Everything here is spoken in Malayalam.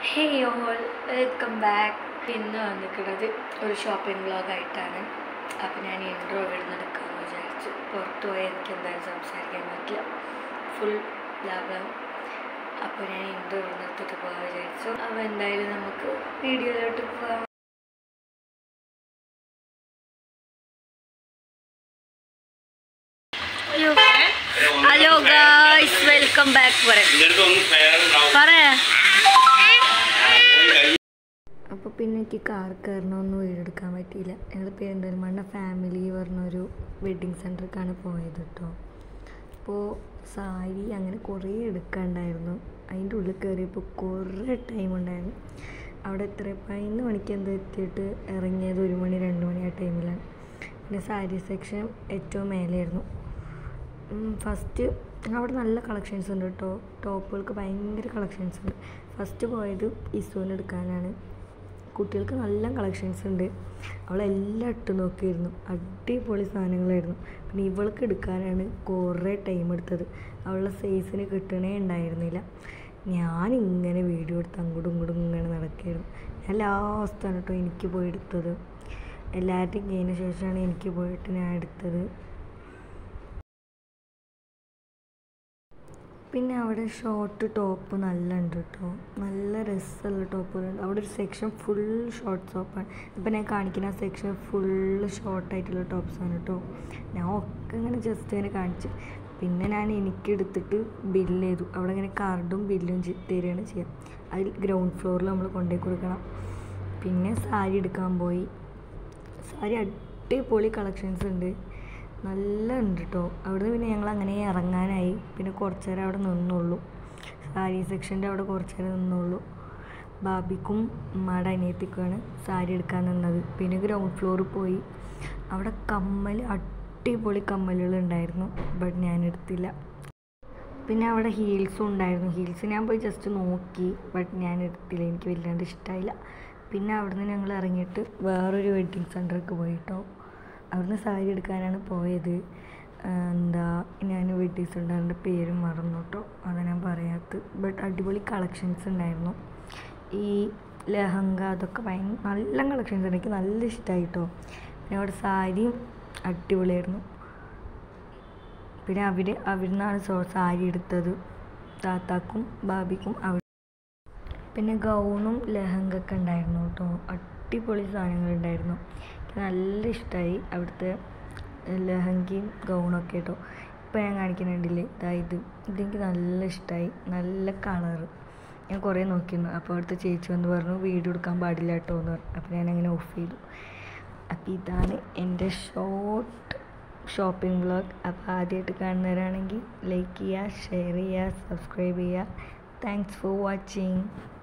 ഹേ ഓൾ വെൽക്കം ബാക്ക് ഇന്ന് വന്നിട്ടുള്ളത് ഒരു ഷോപ്പിംഗ് വ്ളോഗായിട്ടാണ് അപ്പോൾ ഞാൻ ഇൻട്രോ ഇവിടുന്ന് എടുക്കാമെന്ന് വിചാരിച്ചു പുറത്ത് പോയി എനിക്ക് എന്തായാലും സംസാരിക്കാൻ പറ്റില്ല ഫുൾ ലാഭം അപ്പോൾ ഞാൻ ഇൻട്രോ ഇവിടുന്ന് എടുത്തിട്ട് പോകാൻ വിചാരിച്ചു അപ്പോൾ എന്തായാലും നമുക്ക് വീഡിയോയിലോട്ട് പോകാം ഹലോ ഗായ്സ് വെൽക്കം ബാക്ക് പറയാം പറയാ അപ്പോൾ പിന്നെ എനിക്ക് കാർ കയറണമൊന്നും വീടെടുക്കാൻ പറ്റിയില്ല ഞങ്ങൾ പെരിന്തൽമണ്ണ ഫാമിലി പറഞ്ഞൊരു വെഡ്ഡിങ് സെൻറ്ററിലേക്കാണ് പോയത് കേട്ടോ അപ്പോൾ സാരി അങ്ങനെ കുറേ എടുക്കാണ്ടായിരുന്നു അതിൻ്റെ ഉള്ളിൽ കയറിയപ്പോൾ കുറേ ടൈം ഉണ്ടായിരുന്നു അവിടെ എത്ര പതിനൊന്ന് മണിക്ക് എന്തോ എത്തിയിട്ട് ഇറങ്ങിയത് ഒരു മണി രണ്ട് മണി ആ ടൈമിലാണ് പിന്നെ സാരി സെക്ഷൻ ഏറ്റവും മേലെയായിരുന്നു ഫസ്റ്റ് അവിടെ നല്ല കളക്ഷൻസ് ഉണ്ട് കേട്ടോ ടോപ്പുകൾക്ക് ഭയങ്കര കളക്ഷൻസ് ഉണ്ട് ഫസ്റ്റ് പോയത് ഇസുവിന് എടുക്കാനാണ് കുട്ടികൾക്ക് നല്ല കളക്ഷൻസ് ഉണ്ട് അവളെല്ലാം ഇട്ട് നോക്കിയിരുന്നു അടിപൊളി സാധനങ്ങളായിരുന്നു പിന്നെ ഇവൾക്ക് എടുക്കാനാണ് കുറേ ടൈം എടുത്തത് അവളുടെ സൈസിന് കിട്ടണേ ഉണ്ടായിരുന്നില്ല ഞാൻ ഇങ്ങനെ വീഡിയോ എടുത്ത് അങ്ങോട്ടും ഇങ്ങോട്ടും ഇങ്ങനെ നടക്കുകയായിരുന്നു ഞാൻ ലാസ്റ്റാണ് കേട്ടോ എനിക്ക് പോയി എടുത്തത് എല്ലാവരുടെയും കഴിഞ്ഞ ശേഷമാണ് എനിക്ക് പോയിട്ട് ഞാൻ എടുത്തത് പിന്നെ അവിടെ ഷോർട്ട് ടോപ്പ് നല്ല ഉണ്ട് കേട്ടോ നല്ല രസമുള്ള ടോപ്പുകളുണ്ട് അവിടെ ഒരു സെക്ഷൻ ഫുൾ ഷോർട്ട് ടോപ്പാണ് ഇപ്പം ഞാൻ കാണിക്കുന്ന ആ സെക്ഷൻ ഫുള്ള് ഷോർട്ടായിട്ടുള്ള ടോപ്സാണ് കേട്ടോ ഞാൻ ഒക്കെ ഇങ്ങനെ ജസ്റ്റ് ഇങ്ങനെ കാണിച്ചു പിന്നെ ഞാൻ എനിക്ക് എടുത്തിട്ട് ബില്ല് ചെയ്തു അവിടെ ഇങ്ങനെ കാർഡും ബില്ലും തരികയാണ് ചെയ്യുക അതിൽ ഗ്രൗണ്ട് ഫ്ലോറിൽ നമ്മൾ കൊണ്ടുപോയി കൊടുക്കണം പിന്നെ സാരി എടുക്കാൻ പോയി സാരി അടിപൊളി കളക്ഷൻസ് ഉണ്ട് നല്ല ഉണ്ട് കേട്ടോ അവിടുന്ന് പിന്നെ ഞങ്ങൾ അങ്ങനെ ഇറങ്ങാനായി പിന്നെ കുറച്ച് നേരം അവിടെ നിന്നുള്ളൂ സാരി സെക്ഷൻ്റെ അവിടെ കുറച്ച് നേരം നിന്നുള്ളൂ ബാബിക്കും ഉമ്മയുടെ അനിയത്തിക്കുമാണ് സാരി എടുക്കാൻ നിന്നത് പിന്നെ ഗ്രൗണ്ട് ഫ്ലോറിൽ പോയി അവിടെ കമ്മൽ അടിപൊളി കമ്മലുകൾ ഉണ്ടായിരുന്നു ബട്ട് ഞാൻ എടുത്തില്ല പിന്നെ അവിടെ ഹീൽസും ഉണ്ടായിരുന്നു ഹീൽസ് ഞാൻ പോയി ജസ്റ്റ് നോക്കി ബട്ട് ഞാൻ എടുത്തില്ല എനിക്ക് വല്ലാണ്ട് ഇഷ്ടമായില്ല പിന്നെ അവിടുന്ന് ഞങ്ങൾ ഇറങ്ങിയിട്ട് വേറൊരു വെഡ്ഡിങ് സെൻറ്ററിലേക്ക് പോയിട്ടോ അവിടുന്ന് സാരി എടുക്കാനാണ് പോയത് എന്താ ഞാൻ വെഡ്ഡിങ് സെൻറ്ററിൻ്റെ പേരും മറന്നു കേട്ടോ അതാണ് ഞാൻ പറയാത്തത് ബട്ട് അടിപൊളി കളക്ഷൻസ് ഉണ്ടായിരുന്നു ഈ ലഹങ്ക അതൊക്കെ ഭയങ്കര നല്ല കളക്ഷൻസ് എനിക്ക് നല്ല ഇഷ്ടമായി കേട്ടോ പിന്നെ അവിടെ സാരിയും അടിപൊളിയായിരുന്നു പിന്നെ അവർ അവിടുന്നാണ് സോ സാരി എടുത്തത് താത്താക്കും ബാബിക്കും അവിടെ പിന്നെ ഗൗണും ലഹങ്കൊക്കെ ഉണ്ടായിരുന്നു കേട്ടോ അടിപൊളി സാധനങ്ങളുണ്ടായിരുന്നു എനിക്ക് നല്ല ഇഷ്ടമായി അവിടുത്തെ ലഹങ്കയും ഗൗണൊക്കെ കേട്ടോ ഇപ്പോൾ ഞാൻ കാണിക്കുന്നുണ്ടില്ലേ ഇതാ ഇത് ഇതെനിക്ക് നല്ല ഇഷ്ടമായി നല്ല കളറ് ഞാൻ കുറേ നോക്കിയിരുന്നു അപ്പോൾ അവിടുത്തെ ചേച്ചി വന്ന് പറഞ്ഞു വീഡിയോ എടുക്കാൻ പാടില്ല കേട്ടോ എന്ന് പറഞ്ഞു അപ്പോൾ ഞാൻ അങ്ങനെ ഓഫ് ചെയ്തു അപ്പോൾ ഇതാണ് എൻ്റെ ഷോർട്ട് ഷോപ്പിംഗ് വ്ളോഗ് അപ്പോൾ ആദ്യമായിട്ട് കാണുന്നവരാണെങ്കിൽ ലൈക്ക് ചെയ്യുക ഷെയർ ചെയ്യുക സബ്സ്ക്രൈബ് ചെയ്യുക താങ്ക്സ് ഫോർ വാച്ചിങ്